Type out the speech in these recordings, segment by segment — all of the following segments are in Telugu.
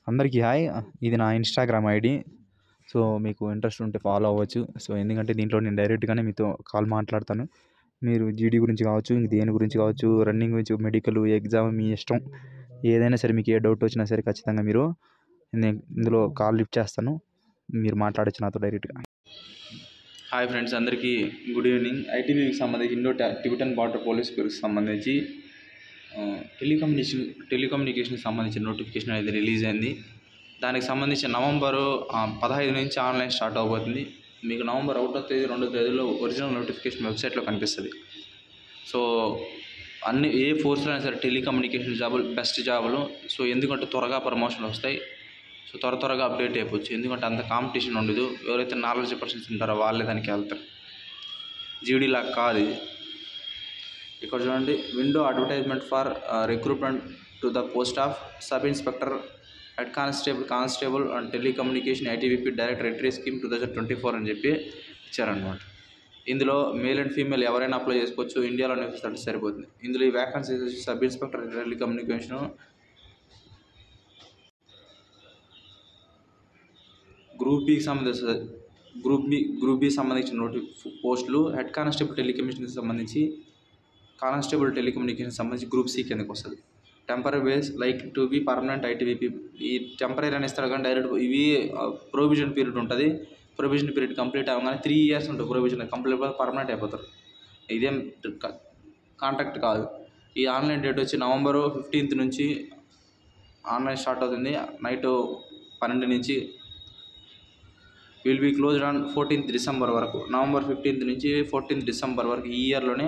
అందరికీ హాయ్ ఇది నా ఇన్స్టాగ్రామ్ ఐడి సో మీకు ఇంట్రెస్ట్ ఉంటే ఫాలో అవ్వచ్చు సో ఎందుకంటే దీంట్లో నేను డైరెక్ట్గానే మీతో కాల్ మాట్లాడతాను మీరు జీడీ గురించి కావచ్చు ఇంక దేని గురించి కావచ్చు రన్నింగ్ గురించి మెడికల్ ఎగ్జామ్ మీ ఇష్టం ఏదైనా సరే మీకు ఏ డౌట్ వచ్చినా సరే ఖచ్చితంగా మీరు నేను ఇందులో కాల్ లిఫ్ట్ చేస్తాను మీరు మాట్లాడచ్చు నాతో డైరెక్ట్గా హాయ్ ఫ్రెండ్స్ అందరికీ గుడ్ ఈవినింగ్ ఐటీబీకి సంబంధించి ఇండో టిబెటన్ బార్డర్ పోలీస్ ఫోర్స్కి సంబంధించి ఆ, టెలికమ్యూనికేషన్ టెలికమ్యూనికేషన్కి సంబంధించిన నోటిఫికేషన్ అనేది రిలీజ్ అయింది దానికి సంబంధించి నవంబరు ఆ, పదహైదు నుంచి ఆన్లైన్ స్టార్ట్ అవబోతుంది మీకు నవంబర్ ఒకటో తేదీ రెండో తేదీలో ఒరిజినల్ నోటిఫికేషన్ వెబ్సైట్లో కనిపిస్తుంది సో అన్ని ఏ ఫోర్స్లో అయినా సరే టెలికమ్యూనికేషన్ జాబులు బెస్ట్ జాబులు సో ఎందుకంటే త్వరగా ప్రమోషన్లు వస్తాయి సో త్వర త్వరగా అప్డేట్ అయిపోవచ్చు ఎందుకంటే అంత కాంపిటీషన్ ఉండదు ఎవరైతే నాలెడ్జ్ పర్సన్స్ ఉంటారో వాళ్ళే దానికి వెళ్తారు జీడీ లాగా కాదు ఇది ఇక్కడ చూడండి window advertisement for recruitment to the post of sub inspector head constable constable and telecommunication ITBP director entry scheme two thousand twenty four అని చెప్పి ఇచ్చారనమాట ఇందులో మేల్ అండ్ ఫీమేల్ ఎవరైనా అప్లై చేసుకోవచ్చు ఇండియాలో నివసిస్తే సరిపోతుంది ఇందులో ఈ వ్యాకన్సీస్ వచ్చి సబ్ ఇన్స్పెక్టర్ టెలికమ్యూనికేషన్ గ్రూప్ బికి సంబంధించిన గ్రూప్ బి గ్రూప్ బి సంబంధించిన నోటి పోస్టులు హెడ్ కానిస్టేబుల్ టెలికమ్యూనికేషన్కి సంబంధించి కానిస్టేబుల్ టెలికమ్యూనికేషన్ సంబంధించి గ్రూప్ సి కిందకి వస్తుంది temporary base like to be permanent ITBP ఈ టెంపరీ అని ఇస్తాడు కానీ డైరెక్ట్ ఇవి ప్రొవిజన్ పీరియడ్ ఉంటుంది ప్రొవిజన్ పీరియడ్ కంప్లీట్ అవ్వగానే త్రీ ఇయర్స్ ఉంటుంది ప్రొవిజన్ కంప్లీట్ అయిపోతే పర్మనెంట్ అయిపోతారు ఇదేం కాంటాక్ట్ కాదు ఈ ఆన్లైన్ డేట్ వచ్చి నవంబరు ఫిఫ్టీన్త్ నుంచి ఆన్లైన్ స్టార్ట్ అవుతుంది నైట్ పన్నెండు నుంచి will be closed on fourteenth December వరకు నవంబర్ ఫిఫ్టీన్త్ నుంచి ఫోర్టీన్త్ డిసెంబర్ వరకు ఈ ఇయర్లోనే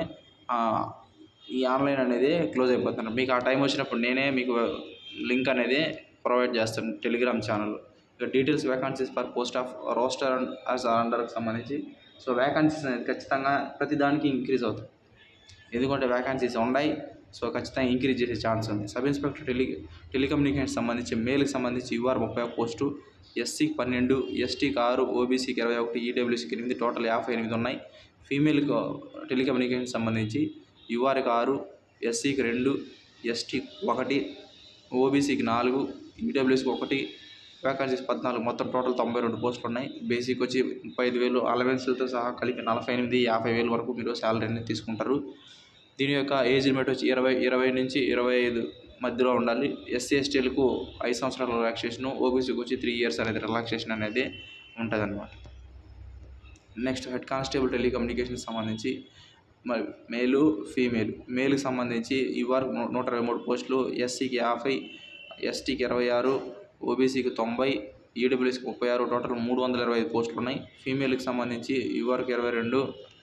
ఈ ఆన్లైన్ అనేది క్లోజ్ అయిపోతుంది మీకు ఆ టైం వచ్చినప్పుడు నేనే మీకు లింక్ అనేది ప్రొవైడ్ చేస్తాను టెలిగ్రామ్ ఛానల్ ఇక details vacancies for post of roster and as అండర్కి సంబంధించి సో వేకాన్సీస్ అనేది ఖచ్చితంగా ప్రతి దానికి ఇంక్రీజ్ అవుతాయి ఎందుకంటే వేకాన్సీస్ ఉన్నాయి సో ఖచ్చితంగా ఇంక్రీజ్ చేసే ఛాన్స్ ఉంది సబ్ ఇన్స్పెక్టర్ టెలి టెలికమ్యూనికేషన్ సంబంధించి మేల్కి సంబంధించి యూఆర్ ముప్పై ఒక పోస్టు ఎస్సీకి పన్నెండు ఎస్టీకి ఆరు ఓబీసీకి ఇరవై ఒకటి ఈడబ్ల్యూసీకి ఎనిమిది టోటల్ యాభై ఎనిమిది ఉన్నాయి ఫీమేల్కి టెలికమ్యూనికేషన్ సంబంధించి యూఆర్కి ఆరు ఎస్సీకి రెండు ఎస్టీకి ఒకటి ఓబీసీకి నాలుగు ఈడబ్ల్యూసీకి ఒకటి వేకాన్సీస్ పద్నాలుగు మొత్తం టోటల్ తొంభై రెండు పోస్టులు ఉన్నాయి బేసిక్ వచ్చి ముప్పై ఐదు వేలు అలవెన్స్లతో సహా కలిపి నలభై ఎనిమిది యాభై వేలు వరకు మీరు శాలరీని తీసుకుంటారు దీని యొక్క ఏజ్ లిమిట్ వచ్చి ఇరవై ఇరవై నుంచి ఇరవై ఐదు మధ్యలో ఉండాలి ఎస్సీ ఎస్టీలకు ఐదు సంవత్సరాల రిలాక్సేషను ఓబీసీకి వచ్చి త్రీ ఇయర్స్ అనేది రిలాక్సేషన్ అనేది ఉంటుంది అనమాట నెక్స్ట్ హెడ్ కానిస్టేబుల్ టెలికమ్యూనికేషన్కి సంబంధించి మరి మేలు ఫీమేల్ మేల్కి సంబంధించి ఇవార్ నూట ఇరవై మూడు పోస్టులు ఎస్సీకి యాభై ఎస్టీకి ఇరవై ఆరు ఓబీసీకి తొంభై ఈడబ్ల్యూసీకి ముప్పై ఆరు టోటల్ మూడు వందల ఇరవై ఐదు పోస్టులు ఉన్నాయి ఫీమేల్కి సంబంధించి యువర్కి ఇరవై రెండు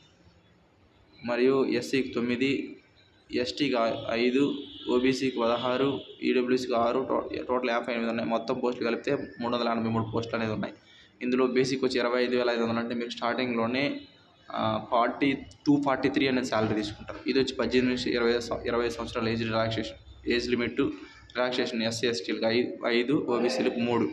మరియు ఎస్సీకి తొమ్మిది ఎస్టీకి ఐదు ఓబీసీకి పదహారు ఈడబ్ల్యూసీకి ఆరు టో- టోటల్ యాభై ఎనిమిది ఉన్నాయి మొత్తం పోస్టులు కలిపితే మూడు వందల ఎనభై మూడు పోస్టులు అనేది ఉన్నాయి ఇందులో బేసిక్ వచ్చి ఇరవై ఐదు వేల ఐదు వందలు అంటే మీరు స్టార్టింగ్లోనే ఫార్టీ టూ ఫార్టీ త్రీ అనేది శాలరీ తీసుకుంటారు ఇది వచ్చి పద్దెనిమిది నుంచి ఇరవై సం- ఇరవై ఐదు సంవత్సరాల age relaxation age limit relaxation SC ఎస్టీలకు ఐదు ఐదు ఓబీసీలకు మూడు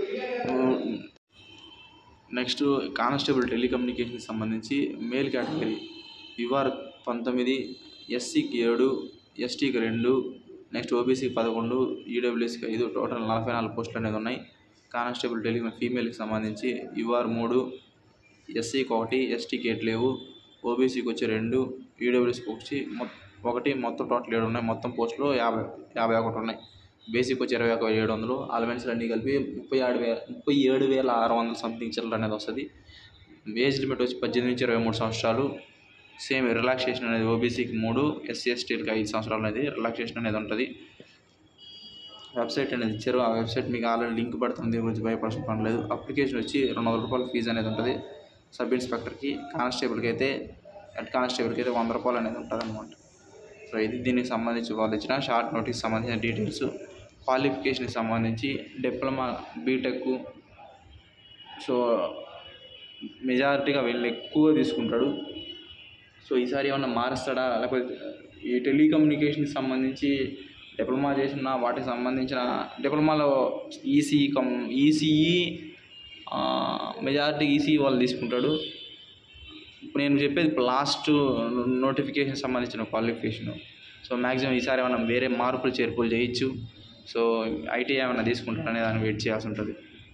నెక్స్ట్ కానిస్టేబుల్ టెలికమ్యూనికేషన్కి సంబంధించి మేల్ కేటగిరీ యువర్ పంతొమ్మిది ఎస్సీకి ఏడు ఎస్టీకి రెండు నెక్స్ట్ ఓబీసీకి పదకొండు ఈడబ్ల్యూసీకి ఐదు టోటల్ నలభై నాలుగు పోస్టులు అనేది ఉన్నాయి కానిస్టేబుల్ టెలి ఫీమేల్కి సంబంధించి యువర్ మూడు ఎస్సీకి ఒకటి ఎస్టీకి ఎయిట్ లేవు ఓబీసీకి వచ్చి రెండు ఈడబ్ల్యూసీకి వచ్చి మొ- ఒకటి మొత్తం టోటల్ ఏడు ఉన్నాయి మొత్తం పోస్టులు యాభై యాభై ఒకటి ఉన్నాయి బేసిక్ వచ్చి ఇరవై ఒక ఏడు వందలు అలవెన్స్లు అన్నీ కలిపి ముప్పై ఏడు వేల ముప్పై ఏడు వేల ఆరు వందల సంథింగ్ చిల్లర అనేది వస్తుంది ఏజ్ లిమిట్ వచ్చి పద్దెనిమిది నుంచి ఇరవై మూడు సంవత్సరాలు సేమ్ రిలాక్సేషన్ అనేది ఓబీసీకి మూడు ఎస్సీ ఎస్టీలకి ఐదు సంవత్సరాలు అనేది రిలాక్సేషన్ అనేది ఉంటుంది వెబ్సైట్ అనేది ఇచ్చారు ఆ వెబ్సైట్ మీకు ఆల్రెడీ లింక్ పడుతుంది దీని గురించి భయపడాల్సిన పని లేదు అప్లికేషన్ వచ్చి రెండు వందల రూపాయల ఫీజు అనేది ఉంటుంది సబ్ ఇన్స్పెక్టర్కి కానిస్టేబుల్కి అయితే హెడ్ కానిస్టేబుల్కి అయితే వంద రూపాయలు అనేది ఉంటుంది అనమాట సో ఇది దీనికి సంబంధించి వాళ్ళు ఇచ్చిన షార్ట్ నోటీస్ సంబంధించిన డీటెయిల్స్ క్వాలిఫికేషన్కి సంబంధించి డిప్లొమా బీటెక్ సో మెజారిటీగా వీళ్ళు ఎక్కువ తీసుకుంటాడు సో ఈసారి ఏమన్నా మారుస్తాడా లేకపోతే ఈ టెలికమ్యూనికేషన్కి సంబంధించి డిప్లొమా చేసిన వాటికి సంబంధించిన డిప్లొమాలో EC cum ECE majority ECE వాళ్ళు తీసుకుంటాడు ఇప్పుడు నేను చెప్పేది లాస్ట్ నోటిఫికేషన్ సంబంధించిన క్వాలిఫికేషన్ సో మ్యాక్సిమం ఈసారి ఏమైనా వేరే మార్పులు చేర్పులు చేయొచ్చు సో ఐటీ ఏమైనా తీసుకుంటారనే దాన్ని వెయిట్ చేయాల్సి ఉంటుంది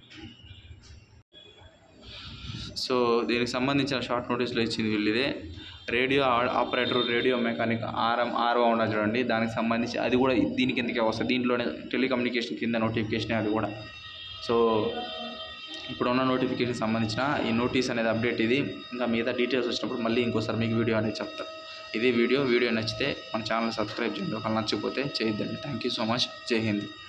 సో దీనికి సంబంధించిన షార్ట్ నోటీస్లో ఇచ్చింది వీళ్ళు ఇదే radio operator radio mechanic RM RO ఉన్నది చూడండి దానికి సంబంధించి అది కూడా దీని కిందకే వస్తుంది దీంట్లోనే టెలికమ్యూనికేషన్ కింద నోటిఫికేషన్ అది కూడా సో ఇప్పుడున్న నోటిఫికేషన్ సంబంధించిన ఈ నోటీస్ అనేది అప్డేట్ ఇది ఇంకా మిగతా డీటెయిల్స్ వచ్చినప్పుడు మళ్ళీ ఇంకోసారి మీకు వీడియో అనేది చెప్తాను ఇదే వీడియో వీడియో నచ్చితే మన ఛానల్ సబ్స్క్రైబ్ చేయండి ఒకవేళ నచ్చకపోతే చేయొద్దండి థ్యాంక్ యూ సో మచ్ జై హింద్